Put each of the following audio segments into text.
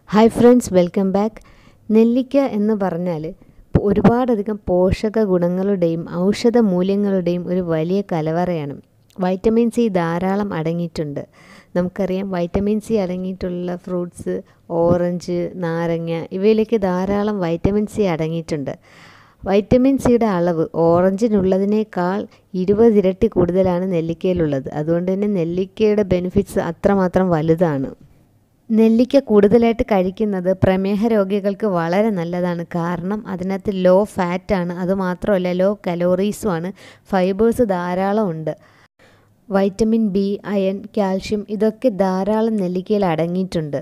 hi friends welcome back നെല്ലിക്ക എന്ന് പറഞ്ഞാൽ ഒരുപാടധികം പോഷക ഗുണങ്ങളുടെയും ഔഷധ മൂല്യങ്ങളുടെയും ഒരു വലിയ കലവറയാണ് വൈറ്റമിൻ സി ധാരാളം അടങ്ങിയിട്ടുണ്ട് നമുക്കറിയാം വൈറ്റമിൻ സി അടങ്ങിയിട്ടുള്ള ഫ്രൂട്ട്സ് ഓറഞ്ച് നാരങ്ങ ഇവയിലേക്ക് ധാരാളം വൈറ്റമിൻ സി അടങ്ങിയിട്ടുണ്ട് വൈറ്റമിൻ സിയുടെ അളവ് ഓറഞ്ചിനുള്ളതിനേക്കാൾ ഇരുപതിരട്ടി കൂടുതലാണ് നെല്ലിക്കയിലുള്ളത് അതുകൊണ്ട് തന്നെ നെല്ലിക്കയുടെ ബെനിഫിറ്റ്സ് അത്രമാത്രം വലുതാണ് നെല്ലിക്ക കൂടുതലായിട്ട് കഴിക്കുന്നത് പ്രമേഹ രോഗികൾക്ക് വളരെ നല്ലതാണ് കാരണം അതിനകത്ത് ലോ ഫാറ്റാണ് അതുമാത്രമല്ല ലോ കലോറീസുമാണ് ഫൈബേഴ്സ് ധാരാളം ഉണ്ട് വൈറ്റമിൻ ബി അയൺ കാൽഷ്യം ഇതൊക്കെ ധാരാളം നെല്ലിക്കയിൽ അടങ്ങിയിട്ടുണ്ട്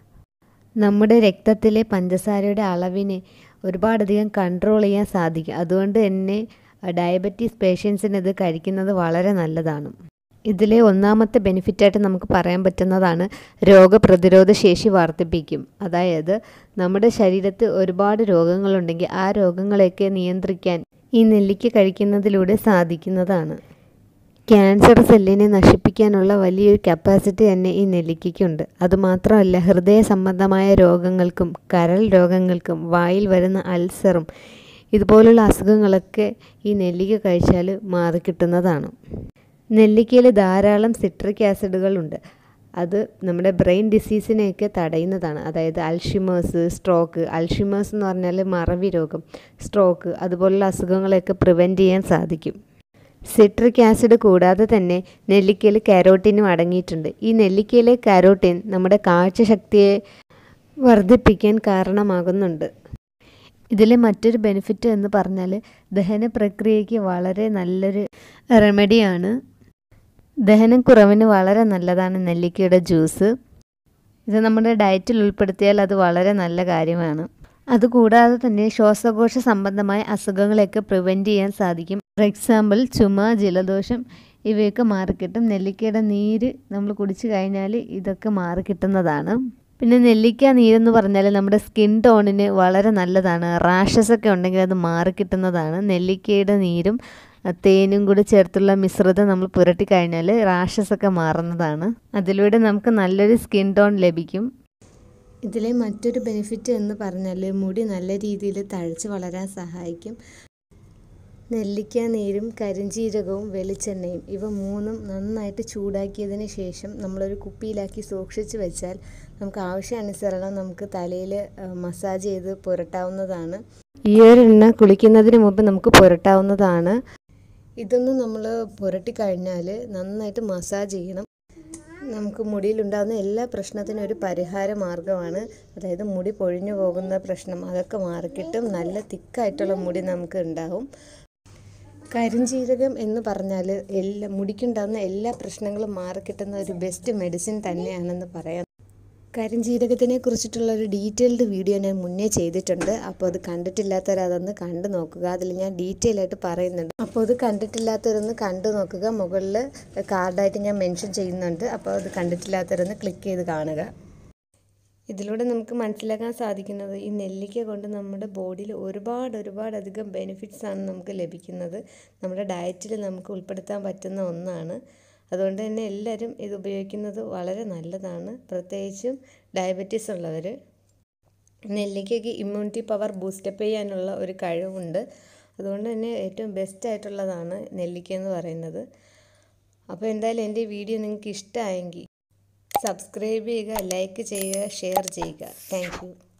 നമ്മുടെ രക്തത്തിലെ പഞ്ചസാരയുടെ അളവിനെ ഒരുപാടധികം കൺട്രോൾ ചെയ്യാൻ സാധിക്കും അതുകൊണ്ട് തന്നെ ഡയബറ്റീസ് പേഷ്യൻസിന് ഇത് കഴിക്കുന്നത് വളരെ നല്ലതാണ് ഇതിലെ ഒന്നാമത്തെ ബെനിഫിറ്റായിട്ട് നമുക്ക് പറയാൻ പറ്റുന്നതാണ് രോഗപ്രതിരോധ ശേഷി വർദ്ധിപ്പിക്കും അതായത് നമ്മുടെ ശരീരത്ത് ഒരുപാട് രോഗങ്ങളുണ്ടെങ്കിൽ ആ രോഗങ്ങളെയൊക്കെ നിയന്ത്രിക്കാൻ ഈ നെല്ലിക്ക കഴിക്കുന്നതിലൂടെ സാധിക്കുന്നതാണ് ക്യാൻസർ സെല്ലിനെ നശിപ്പിക്കാനുള്ള വലിയൊരു കപ്പാസിറ്റി തന്നെ ഈ നെല്ലിക്കയ്ക്കുണ്ട് അതുമാത്രമല്ല ഹൃദയ സംബന്ധമായ രോഗങ്ങൾക്കും കരൾ രോഗങ്ങൾക്കും വായിൽ വരുന്ന അൾസറും ഇതുപോലുള്ള അസുഖങ്ങളൊക്കെ ഈ നെല്ലിക്ക കഴിച്ചാൽ മാറിക്കിട്ടുന്നതാണ് നെല്ലിക്കയിൽ ധാരാളം സിട്രിക് ആസിഡുകളുണ്ട് അത് നമ്മുടെ ബ്രെയിൻ ഡിസീസിനെയൊക്കെ തടയുന്നതാണ് അതായത് അൽഷിമേഴ്സ് സ്ട്രോക്ക് അൽഷിമേഴ്സ് എന്ന് പറഞ്ഞാൽ മറവി രോഗം സ്ട്രോക്ക് അതുപോലുള്ള അസുഖങ്ങളെയൊക്കെ പ്രിവെൻറ്റ് ചെയ്യാൻ സാധിക്കും സിട്രിക് ആസിഡ് കൂടാതെ തന്നെ നെല്ലിക്കയിൽ കാരോട്ടിനും അടങ്ങിയിട്ടുണ്ട് ഈ നെല്ലിക്കയിലെ കാരോട്ടിൻ നമ്മുടെ കാഴ്ചശക്തിയെ വർദ്ധിപ്പിക്കാൻ കാരണമാകുന്നുണ്ട് ഇതിലെ മറ്റൊരു ബെനിഫിറ്റ് എന്ന് പറഞ്ഞാൽ ദഹന പ്രക്രിയയ്ക്ക് വളരെ നല്ലൊരു റെമഡിയാണ് ദഹനക്കുറവിന് വളരെ നല്ലതാണ് നെല്ലിക്കയുടെ ജ്യൂസ് ഇത് നമ്മുടെ ഡയറ്റിൽ ഉൾപ്പെടുത്തിയാൽ അത് വളരെ നല്ല കാര്യമാണ് അതുകൂടാതെ തന്നെ ശ്വാസകോശ സംബന്ധമായ അസുഖങ്ങളെയൊക്കെ പ്രിവെൻറ്റ് ചെയ്യാൻ സാധിക്കും ഫോർ എക്സാമ്പിൾ ചുമ ജലദോഷം ഇവയൊക്കെ മാറിക്കിട്ടും നെല്ലിക്കയുടെ നീര് നമ്മൾ കുടിച്ചു കഴിഞ്ഞാൽ ഇതൊക്കെ മാറിക്കിട്ടുന്നതാണ് പിന്നെ നെല്ലിക്ക നീരെന്ന് പറഞ്ഞാൽ നമ്മുടെ സ്കിൻ ടോണിന് വളരെ നല്ലതാണ് റാഷസ് ഒക്കെ ഉണ്ടെങ്കിൽ അത് മാറിക്കിട്ടുന്നതാണ് നെല്ലിക്കയുടെ നീരും തേനും കൂടി ചേർത്തുള്ള മിശ്രിതം നമ്മൾ പുരട്ടി കഴിഞ്ഞാൽ റാഷസ് ഒക്കെ മാറുന്നതാണ് അതിലൂടെ നമുക്ക് നല്ലൊരു സ്കിൻ ടോൺ ലഭിക്കും ഇതിലെ മറ്റൊരു ബെനിഫിറ്റ് എന്ന് പറഞ്ഞാൽ മുടി നല്ല രീതിയിൽ തഴച്ച് വളരാൻ സഹായിക്കും നെല്ലിക്ക നീരും കരിഞ്ചീരകവും വെളിച്ചെണ്ണയും ഇവ മൂന്നും നന്നായിട്ട് ചൂടാക്കിയതിന് ശേഷം നമ്മളൊരു കുപ്പിയിലാക്കി സൂക്ഷിച്ച് വെച്ചാൽ നമുക്ക് ആവശ്യാനുസരണം നമുക്ക് തലയിൽ മസാജ് ചെയ്ത് പുരട്ടാവുന്നതാണ് ഈ ഒരു എണ്ണ കുളിക്കുന്നതിന് മുമ്പ് നമുക്ക് പുരട്ടാവുന്നതാണ് ഇതൊന്നും നമ്മൾ പുരട്ടി കഴിഞ്ഞാൽ നന്നായിട്ട് മസാജ് ചെയ്യണം നമുക്ക് മുടിയിലുണ്ടാകുന്ന എല്ലാ പ്രശ്നത്തിനും ഒരു പരിഹാര മാർഗ്ഗമാണ് അതായത് മുടി പൊഴിഞ്ഞു പോകുന്ന പ്രശ്നം അതൊക്കെ മാറിക്കിട്ടും നല്ല തിക്കായിട്ടുള്ള മുടി നമുക്ക് ഉണ്ടാവും കരിഞ്ജീരകം എന്ന് പറഞ്ഞാൽ എല്ലാ മുടിക്കുണ്ടാകുന്ന എല്ലാ പ്രശ്നങ്ങളും മാറിക്കിട്ടുന്ന ഒരു ബെസ്റ്റ് മെഡിസിൻ തന്നെയാണെന്ന് പറയാം കരിഞ്ജീരകത്തിനെ കുറിച്ചിട്ടുള്ള ഒരു ഡീറ്റെയിൽഡ് വീഡിയോ ഞാൻ മുന്നേ ചെയ്തിട്ടുണ്ട് അപ്പോൾ അത് കണ്ടിട്ടില്ലാത്തവർ അതൊന്ന് കണ്ടു നോക്കുക അതിൽ ഞാൻ ഡീറ്റെയിൽ ആയിട്ട് പറയുന്നുണ്ട് അപ്പോൾ അത് കണ്ടിട്ടില്ലാത്തവരൊന്ന് കണ്ടു നോക്കുക മുകളിൽ കാർഡായിട്ട് ഞാൻ മെൻഷൻ ചെയ്യുന്നുണ്ട് അപ്പോൾ അത് കണ്ടിട്ടില്ലാത്തവരൊന്ന് ക്ലിക്ക് ചെയ്ത് കാണുക ഇതിലൂടെ നമുക്ക് മനസ്സിലാക്കാൻ സാധിക്കുന്നത് ഈ നെല്ലിക്ക കൊണ്ട് നമ്മുടെ ബോഡിയിൽ ഒരുപാട് ഒരുപാട് അധികം ബെനിഫിറ്റ്സ് ആണ് നമുക്ക് ലഭിക്കുന്നത് നമ്മുടെ ഡയറ്റിൽ നമുക്ക് ഉൾപ്പെടുത്താൻ പറ്റുന്ന ഒന്നാണ് അതുകൊണ്ട് തന്നെ എല്ലാവരും ഇത് ഉപയോഗിക്കുന്നത് വളരെ നല്ലതാണ് പ്രത്യേകിച്ചും ഡയബറ്റീസ് ഉള്ളവർ നെല്ലിക്കയ്ക്ക് ഇമ്മ്യൂണിറ്റി പവർ ബൂസ്റ്റപ്പ് ചെയ്യാനുള്ള ഒരു കഴിവുണ്ട് അതുകൊണ്ട് തന്നെ ഏറ്റവും ബെസ്റ്റ് ആയിട്ടുള്ളതാണ് നെല്ലിക്ക എന്ന് പറയുന്നത് അപ്പോൾ എന്തായാലും എൻ്റെ വീഡിയോ നിങ്ങൾക്ക് ഇഷ്ടമായെങ്കിൽ സബ്സ്ക്രൈബ് ചെയ്യുക ലൈക്ക് ചെയ്യുക ഷെയർ ചെയ്യുക താങ്ക്